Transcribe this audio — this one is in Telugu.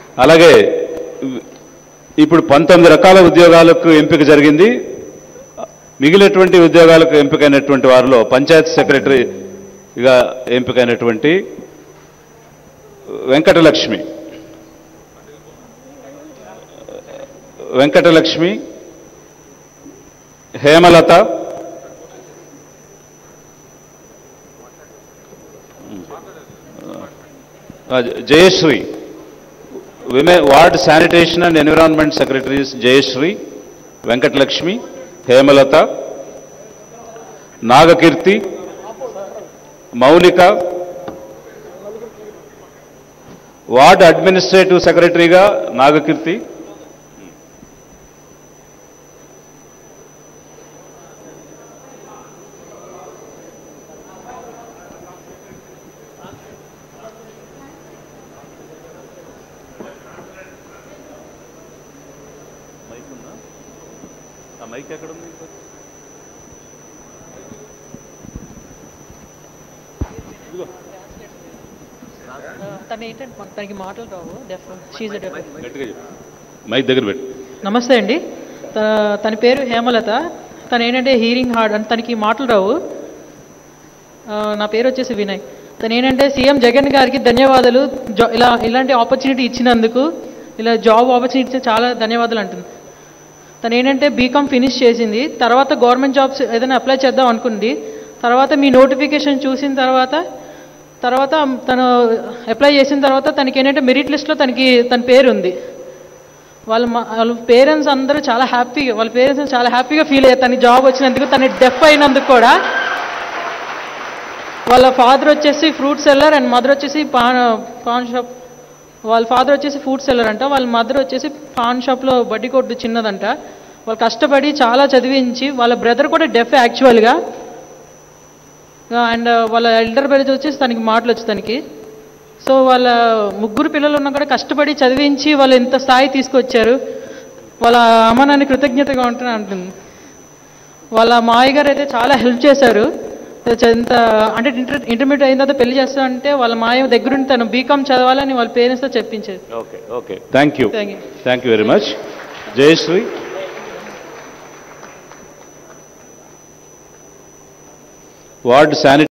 అలాగే ఇప్పుడు పంతొమ్మిది రకాల ఉద్యోగాలకు ఎంపిక జరిగింది మిగిలినటువంటి ఉద్యోగాలకు ఎంపికైనటువంటి వారిలో పంచాయత్ సెక్రటరీగా ఎంపికైనటువంటి వెంకటలక్ష్మి వెంకటలక్ష్మి హేమలత ఆ, జయశ్రీ విమే ward sanitation and environment secretaries Jayashree Venkatalakshmi Hemalatha Nagakeerthi Mounika ward administrative సెక్రటరీగా నాగకీర్తి మైక్ ఎక్కడ ఉంది తను ఏంటంటే మాకు తనకి మాటలు రావు డెఫ్ షీజ్ డెఫ్ గట్టిగా చెప్పు మైక్ దగ్గర పెట్టు నమస్తే అండి త- తన పేరు హేమలత తను ఏంటంటే హీరింగ్ హార్డ్ అని తనకి మాటలు రావు ఆ, నా పేరు వచ్చేసి వినయ్ తను ఏంటంటే సీఎం జగన్ గారికి ధన్యవాదాలు జా- ఇలా ఇలాంటి ఆపర్చునిటీ ఇచ్చినందుకు ఇలా జాబ్ ఆపర్చునిటీ ఇచ్చిన చాలా ధన్యవాదాలు అంటుంది తను ఏంటంటే బీకామ్ ఫినిష్ చేసింది తర్వాత గవర్నమెంట్ జాబ్స్ ఏదైనా అప్లై చేద్దాం అనుకుంది తర్వాత మీ నోటిఫికేషన్ చూసిన తర్వాత తర్వాత తను అప్లై చేసిన తర్వాత తనకి ఏంటంటే మెరిట్ లిస్ట్లో తనకి తన పేరు ఉంది వాళ్ళ మా- వాళ్ళ పేరెంట్స్ అందరూ చాలా హ్యాపీగా వాళ్ళ పేరెంట్స్ చాలా హ్యాపీగా ఫీల్ అయ్యారు తనకి జాబ్ వచ్చినందుకు తను డెఫ్ అయినందుకు కూడా వాళ్ళ ఫాదర్ వచ్చేసి ఫ్రూట్ సెల్లర్ అండ్ మదర్ వచ్చేసి పాన్ పాన్ షాప్ వాళ్ళ ఫాదర్ వచ్చేసి ఫ్రూట్ సెల్లర్ అంట వాళ్ళ మదర్ వచ్చేసి పాన్ షాప్లో బడ్డీ కొట్టు చిన్నదంట వాళ్ళు కష్టపడి చాలా చదివించి వాళ్ళ బ్రదర్ కూడా డెఫ్ యాక్చువల్గా అండ్ వాళ్ళ ఎల్డర్ బ్రదర్ వచ్చేసి తనకి మాటలు వచ్చి తనకి సో వాళ్ళ ముగ్గురు పిల్లలు ఉన్నా కూడా కష్టపడి చదివించి వాళ్ళు ఎంత స్థాయి తీసుకొచ్చారు వాళ్ళ అమ్మ నాన్న కృతజ్ఞతగా ఉంటున్నా అంటుంది వాళ్ళ మాయ గారు అయితే చాలా హెల్ప్ చేశారు ఎంత అంటే ఇంటర్ ఇంటర్మీడియట్ అయిన తర్వాత పెళ్లి చేస్తా అంటే వాళ్ళ మాయ దగ్గరుండి తను బీకామ్ చదవాలని వాళ్ళ పేరెంట్స్తో చెప్పించారు okay okay thank you Thank you. Thank you very much Jayashree ward sanitary